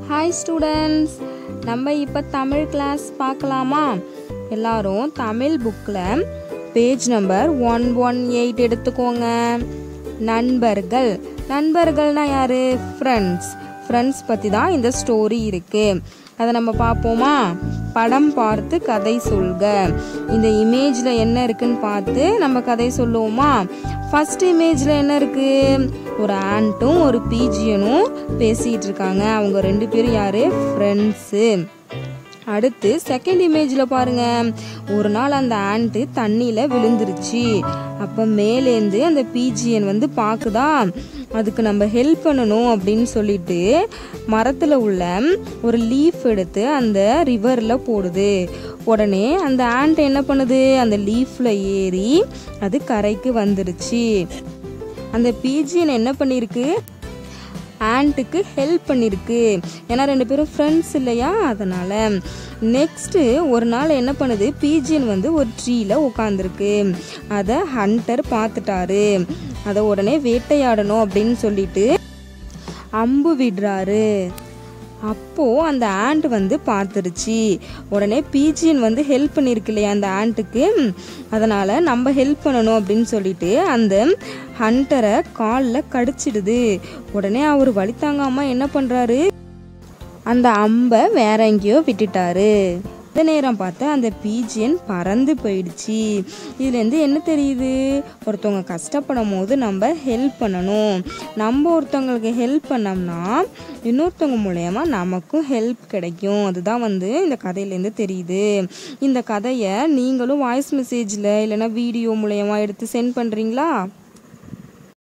hi students நம்ம இப்போ Tamil class பார்க்கலாமா எல்லாரும் தமிழ் புக்கில் page number one one eight எடுத்துக்கோங்க நண்பர்கள் நண்பர்கள்னா யாரு ஃப்ரெண்ட்ஸ் ஃப்ரெண்ட்ஸ் பற்றி தான் இந்த ஸ்டோரி இருக்கு அதை நம்ம பார்ப்போமா படம் பார்த்து கதை சொல்க இந்த இமேஜில் என்ன இருக்குன்னு பார்த்து நம்ம கதை சொல்லுவோமா ஃபர்ஸ்ட் இமேஜில் என்ன இருக்கு ஒரு ஆண்ட்டும் ஒரு பீஜியனும் பேசிகிட்டு இருக்காங்க அவங்க ரெண்டு பேரும் யாரு ஃப்ரெண்ட்ஸு அடுத்து செகண்ட் இமேஜில் பாருங்க ஒரு நாள் அந்த ஆண்ட்டு தண்ணியில் விழுந்துருச்சு அப்போ மேலேந்து அந்த பீஜியன் வந்து பார்க்குதா அதுக்கு நம்ம ஹெல்ப் பண்ணணும் அப்படின்னு சொல்லிட்டு மரத்தில் உள்ள ஒரு லீஃப் எடுத்து அந்த ரிவரில் போடுது உடனே அந்த ஆண்ட் என்ன பண்ணுது அந்த லீஃப்ல ஏறி அது கரைக்கு வந்துருச்சு அந்த பீஜியன் என்ன பண்ணியிருக்கு ஆண்ட்டுக்கு ஹெல்ப் பண்ணியிருக்கு ஏன்னா ரெண்டு பேரும் ஃப்ரெண்ட்ஸ் இல்லையா அதனால் நெக்ஸ்ட்டு ஒரு நாள் என்ன பண்ணுது பீஜியன் வந்து ஒரு ட்ரீல உட்காந்துருக்கு அதை ஹண்டர் பார்த்துட்டாரு அதை உடனே வேட்டையாடணும் அப்படின்னு சொல்லிட்டு அம்பு விடுறாரு அப்போ அந்த ஆண்ட் வந்து பார்த்துருச்சு உடனே பீஜியன் வந்து ஹெல்ப் பண்ணியிருக்கு இல்லையா அந்த ஆண்ட்டுக்கு அதனால நம்ம ஹெல்ப் பண்ணணும் அப்படின்னு சொல்லிட்டு அந்த ஹண்டரை காலில் கடிச்சிடுது உடனே அவர் வழி தாங்காம என்ன பண்றாரு அந்த அம்பை வேற எங்கேயோ விட்டுட்டாரு இந்த நேரம் பார்த்து அந்த பீஜியன் பறந்து போயிடுச்சு இதுலேருந்து என்ன தெரியுது ஒருத்தவங்க கஷ்டப்படும் போது நம்ம ஹெல்ப் பண்ணணும் நம்ம ஒருத்தவங்களுக்கு ஹெல்ப் பண்ணோம்னா இன்னொருத்தவங்க மூலயமா நமக்கும் ஹெல்ப் கிடைக்கும் அதுதான் வந்து இந்த கதையிலேருந்து தெரியுது இந்த கதையை நீங்களும் வாய்ஸ் மெசேஜில் இல்லைன்னா வீடியோ மூலயமா எடுத்து சென்ட் பண்ணுறீங்களா